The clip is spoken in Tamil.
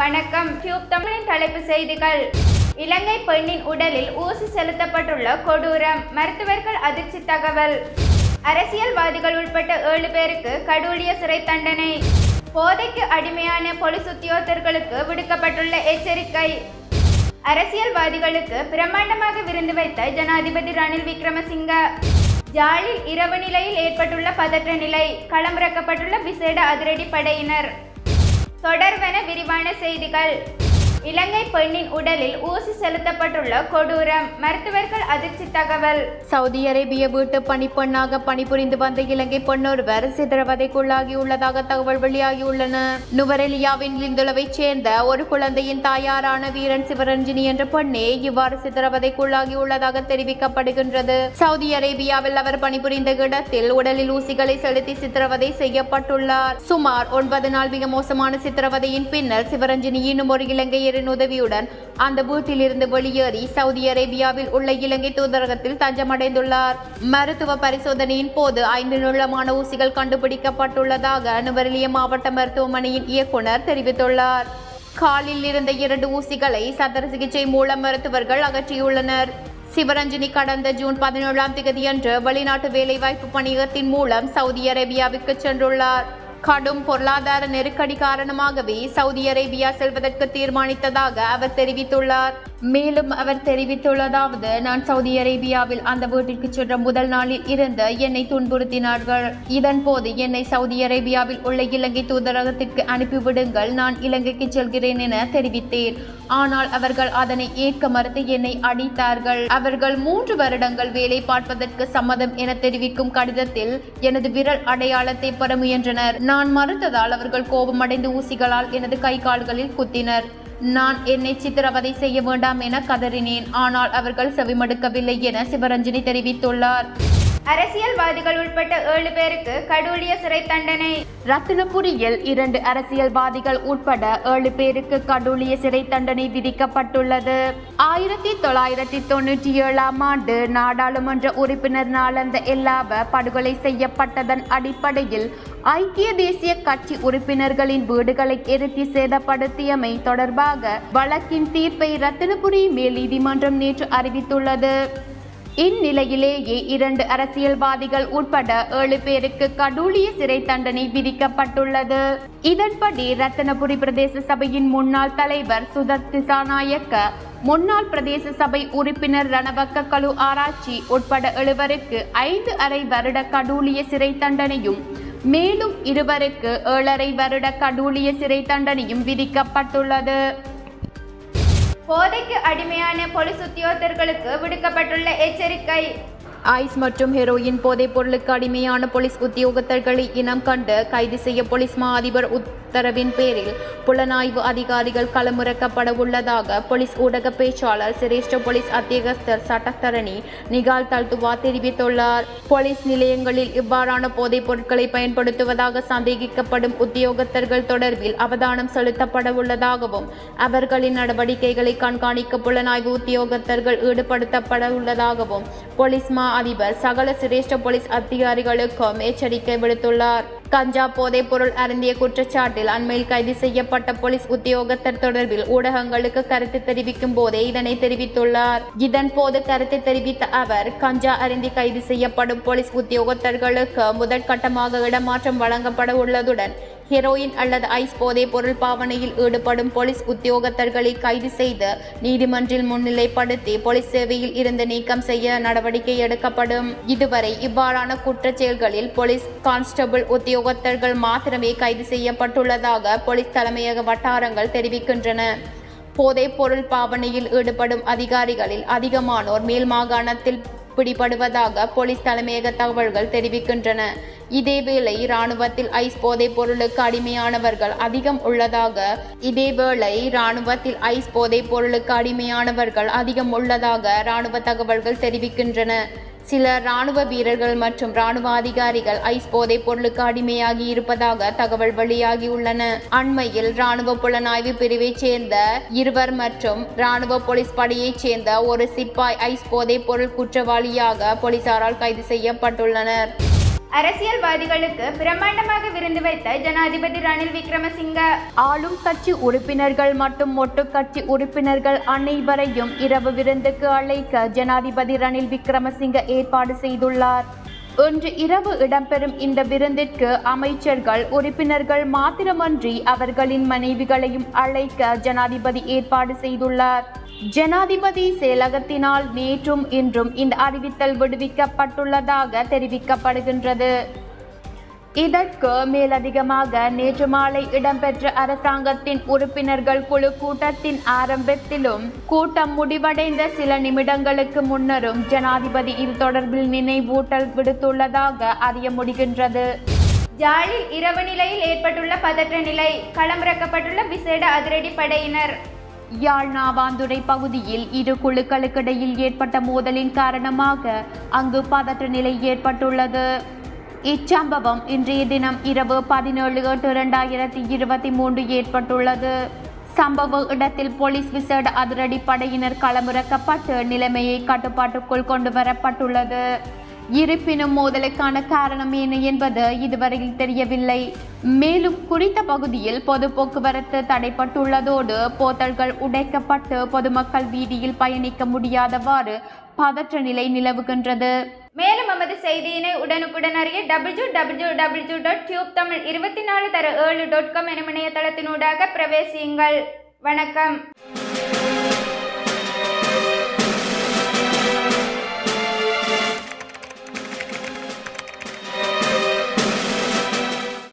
வணக்கம் டியூப் தமிழின் தலைப்பு செய்திகள் இலங்கை பெண்ணின் உடலில் ஊசி செலுத்தப்பட்டுள்ள கொடூரம் மருத்துவர்கள் அதிர்ச்சி தகவல் அரசியல்வாதிகள் உட்பட்ட ஏழு பேருக்கு கடூழிய சிறை தண்டனை போதைக்கு அடிமையான பொலிஸ் உத்தியோகத்தர்களுக்கு விடுக்கப்பட்டுள்ள எச்சரிக்கை அரசியல்வாதிகளுக்கு பிரம்மாண்டமாக விருந்து வைத்த ஜனாதிபதி ரணில் விக்ரமசிங்க ஜாலில் இரவு நிலையில் ஏற்பட்டுள்ள பதற்ற நிலை களமிறக்கப்பட்டுள்ள விசேட அதிரடி படையினர் தொடர்வென விரிவான செய்திகள் இலங்கை பெண்ணின் உடலில் ஊசி செலுத்தப்பட்டுள்ள கொடூரம் மருத்துவர்கள் அதிர்ச்சி தகவல் சவுதி அரேபிய வீட்டு பணிப்பெண்ணாக பணிபுரிந்து வந்த இலங்கை பெண்ணொருவர் சித்திரவதைக்குள்ளாகியுள்ளதாக தகவல் வெளியாகியுள்ளன நுவரெலியாவின் லிந்துளவைச் சேர்ந்த ஒரு குழந்தையின் தாயாரான வீரன் சிவரஞ்சினி என்ற பெண்ணே இவ்வாறு சித்திரவதைக்குள்ளாகியுள்ளதாக தெரிவிக்கப்படுகின்றது சவுதி அரேபியாவில் அவர் பணிபுரிந்த இடத்தில் உடலில் ஊசிகளை செலுத்தி சித்திரவதை செய்யப்பட்டுள்ளார் சுமார் ஒன்பது நாள் மிக மோசமான சித்திரவதையின் பின்னர் சிவரஞ்சினி இன்னும் ஒரு இலங்கையரின் உதவியுடன் அந்த வீட்டிலிருந்து வெளியேறி சவுதி அரேபியாவில் உள்ள இலங்கை தூதரகத்தில் தஞ்சமடைந்துள்ளார் மருத்துவ பரிசோதனையின் போது ஐந்து நீளமான ஊசிகள் கண்டுபிடிக்கப்பட்டுள்ளதாக நுவரெலிய மாவட்ட மருத்துவமனையின் இயக்குனர் தெரிவித்துள்ளார் காலில் இருந்த இரண்டு ஊசிகளை சத்திர சிகிச்சை மூலம் மருத்துவர்கள் அகற்றியுள்ளனர் சிவரஞ்சினி கடந்த ஜூன் பதினேழாம் தேதியன்று வெளிநாட்டு வேலைவாய்ப்பு பணியகத்தின் மூலம் சவுதி அரேபியாவிற்கு சென்றுள்ளார் கடும் பொருளாதார நெருக்கடி காரணமாகவே சவுதி அரேபியா செல்வதற்கு தீர்மானித்ததாக அவர் தெரிவித்துள்ளார் மேலும் அவர் தெரிவித்துள்ளதாவது நான் சவுதி அரேபியாவில் அந்த வீட்டிற்கு சென்ற முதல் நாளில் இருந்து என்னை துன்புறுத்தினார்கள் இதன் போது என்னை சவுதி அரேபியாவில் உள்ள இலங்கை தூதரகத்திற்கு அனுப்பிவிடுங்கள் நான் இலங்கைக்கு செல்கிறேன் என தெரிவித்தேன் ஆனால் அவர்கள் அதனை ஏற்க மறுத்து என்னை அடித்தார்கள் அவர்கள் மூன்று வருடங்கள் வேலை பார்ப்பதற்கு சம்மதம் என தெரிவிக்கும் கடிதத்தில் எனது விரல் அடையாளத்தை பெற முயன்றனர் நான் மறுத்ததால் அவர்கள் கோபமடைந்து ஊசிகளால் எனது கை கால்களில் குத்தினர் நான் என்னை சித்திரவதை செய்ய வேண்டாம் என கதறினேன் ஆனால் அவர்கள் செவிமடுக்கவில்லை என சிவரஞ்சனி தெரிவித்துள்ளார் அரசியல்வாதிகள் உட்பட்ட ஏழு பேருக்கு கடூழிய சிறை தண்டனை ரத்தினபுரியில் இரண்டு அரசியல்வாதிகள் உட்பட ஏழு பேருக்கு கடூழிய சிறை தண்டனை விதிக்கப்பட்டுள்ளது ஆயிரத்தி தொள்ளாயிரத்தி தொண்ணூற்றி ஏழாம் ஆண்டு நாடாளுமன்ற உறுப்பினர் நாளந்த எல்லாவ படுகொலை செய்யப்பட்டதன் அடிப்படையில் ஐக்கிய தேசிய கட்சி உறுப்பினர்களின் வீடுகளை எரித்தி சேதப்படுத்தியமை தொடர்பாக வழக்கின் தீர்ப்பை ரத்தினபுரி மேல் நீதிமன்றம் நேற்று அறிவித்துள்ளது இந்நிலையிலேயே இரண்டு அரசியல்வாதிகள் உட்பட ஏழு பேருக்கு கடூழிய சிறை தண்டனை விதிக்கப்பட்டுள்ளது இதன்படி ரத்தனபுரி பிரதேச சபையின் முன்னாள் தலைவர் சுதத் திசாநாயக்க முன்னாள் பிரதேச சபை உறுப்பினர் ரணவக்க கலு ஆராய்ச்சி உட்பட எழுவருக்கு ஐந்து அரை வருட கடூழிய சிறை தண்டனையும் மேலும் இருவருக்கு ஏழரை வருட கடூழிய சிறை தண்டனையும் விதிக்கப்பட்டுள்ளது போதைக்கு அடிமையான பொலிஸ் உத்தியோகத்தர்களுக்கு விடுக்கப்பட்டுள்ள எச்சரிக்கை ஐஸ் மற்றும் ஹெரோயின் போதைப் பொருளுக்கு அடிமையான போலீஸ் உத்தியோகத்தர்களை இனம் கண்டு கைது செய்ய போலீஸ் மா அதிபர் உத்தரவின் பேரில் புலனாய்வு அதிகாரிகள் களமிறக்கப்பட உள்ளதாக போலீஸ் ஊடக பேச்சாளர் சிரேஷ்ட போலீஸ் அத்தியகஸ்தர் சட்டத்தரணி நிகால் தல்துவா தெரிவித்துள்ளார் போலீஸ் நிலையங்களில் இவ்வாறான போதைப் பொருட்களை பயன்படுத்துவதாக சந்தேகிக்கப்படும் உத்தியோகத்தர்கள் தொடர்பில் அவதானம் செலுத்தப்பட உள்ளதாகவும் அவர்களின் நடவடிக்கைகளை கண்காணிக்க புலனாய்வு உத்தியோகத்தர்கள் ஈடுபடுத்தப்பட உள்ளதாகவும் போலீஸ் மா அதிபர் சகல சிரேஷ்ட போலீஸ் அதிகாரிகளுக்கும் எச்சரிக்கை விடுத்துள்ளார் கஞ்சா போதைப் பொருள் அருந்திய குற்றச்சாட்டில் அண்மையில் கைது செய்யப்பட்ட போலீஸ் உத்தியோகத்தர் தொடர்பில் ஊடகங்களுக்கு கருத்து தெரிவிக்கும் போதே இதனை தெரிவித்துள்ளார் இதன் போது கருத்து தெரிவித்த அவர் கஞ்சா அருந்தி கைது செய்யப்படும் போலீஸ் உத்தியோகத்தர்களுக்கு முதற்கட்டமாக இடமாற்றம் வழங்கப்பட உள்ளதுடன் ஹெரோயின் அல்லது ஐஸ் போதைப் பொருள் பாவனையில் ஈடுபடும் போலீஸ் உத்தியோகத்தர்களை கைது செய்து நீதிமன்றில் முன்னிலைப்படுத்தி போலீஸ் சேவையில் இருந்து நீக்கம் செய்ய நடவடிக்கை எடுக்கப்படும் இதுவரை இவ்வாறான குற்றச் செயல்களில் போலீஸ் கான்ஸ்டபிள் உத்தியோகத்தர்கள் மாத்திரமே கைது செய்யப்பட்டுள்ளதாக போலீஸ் தலைமையக வட்டாரங்கள் தெரிவிக்கின்றன போதைப் பொருள் பாவனையில் ஈடுபடும் அதிகாரிகளில் அதிகமானோர் மேல் மாகாணத்தில் பிடிபடுவதாக போலீஸ் தலைமையக தகவல்கள் தெரிவிக்கின்றன இதேவேளை இராணுவத்தில் ஐஸ் போதைப் பொருளுக்கு அடிமையானவர்கள் அதிகம் உள்ளதாக இதேவேளை இராணுவத்தில் ஐஸ் போதைப் பொருளுக்கு அடிமையானவர்கள் அதிகம் உள்ளதாக இராணுவ தகவல்கள் தெரிவிக்கின்றன சில இராணுவ வீரர்கள் மற்றும் இராணுவ அதிகாரிகள் ஐஸ் போதைப் பொருளுக்கு அடிமையாகி இருப்பதாக தகவல் வெளியாகியுள்ளன அண்மையில் இராணுவ புலனாய்வு பிரிவைச் சேர்ந்த இருவர் மற்றும் இராணுவ போலீஸ் படையைச் சேர்ந்த ஒரு சிப்பாய் ஐஸ் போதைப் பொருள் குற்றவாளியாக போலீசாரால் கைது செய்யப்பட்டுள்ளனர் அரசியல்வாதிகளுக்கு பிரம்மாண்டமாக விருந்து வைத்த ஜனாதிபதி ரணில் விக்ரமசிங்க ஆளும் கட்சி உறுப்பினர்கள் மற்றும் மொட்டு கட்சி உறுப்பினர்கள் அனைவரையும் இரவு விருந்துக்கு அழைக்க ஜனாதிபதி ரணில் விக்ரமசிங்க ஏற்பாடு செய்துள்ளார் இன்று இரவு இடம்பெறும் இந்த விருந்திற்கு அமைச்சர்கள் உறுப்பினர்கள் மாத்திரமன்றி அவர்களின் மனைவிகளையும் அழைக்க ஜனாதிபதி ஏற்பாடு செய்துள்ளார் ஜனாதிபதி செயலகத்தினால் நேற்றும் இன்றும் இந்த அறிவித்தல் விடுவிக்கப்பட்டுள்ளதாக தெரிவிக்கப்படுகின்றது இதற்கு மேலதிகமாக நேற்று மாலை இடம்பெற்ற அரசாங்கத்தின் உறுப்பினர்கள் குழு கூட்டத்தின் ஆரம்பத்திலும் கூட்டம் முடிவடைந்த சில நிமிடங்களுக்கு முன்னரும் ஜனாதிபதி இது தொடர்பில் நினைவூட்டல் விடுத்துள்ளதாக அறிய முடிகின்றது ஜாலில் இரவு நிலையில் ஏற்பட்டுள்ள பதற்ற நிலை களமிறக்கப்பட்டுள்ள விசேட அதிரடி படையினர் யாழ் நாவாந்துறை பகுதியில் இரு குழுக்களுக்கிடையில் ஏற்பட்ட மோதலின் காரணமாக அங்கு பதற்ற நிலை ஏற்பட்டுள்ளது இச்சம்பவம் இன்றைய தினம் இரவு பதினேழு எட்டு இரண்டாயிரத்தி இருபத்தி மூன்று ஏற்பட்டுள்ளது சம்பவ இடத்தில் போலீஸ் விசேட அதிரடி படையினர் களமிறக்கப்பட்டு நிலைமையை கட்டுப்பாட்டுக்குள் கொண்டு வரப்பட்டுள்ளது இருப்பினும் மோதலுக்கான காரணம் என்ன என்பது இதுவரையில் தெரியவில்லை மேலும் குறித்த பகுதியில் பொது போக்குவரத்து தடைப்பட்டுள்ளதோடு போத்தல்கள் உடைக்கப்பட்டு பொதுமக்கள் வீதியில் பயணிக்க முடியாதவாறு பதற்ற நிலை நிலவுகின்றது மேலும் நமது செய்தியினை உடனுக்குடன் அறிய W W W dot tube Tamil இருபத்தி நாலு தர ஏழு டாட் காம் எனும் இணையதளத்தினூடாக பிரவேசியுங்கள் வணக்கம்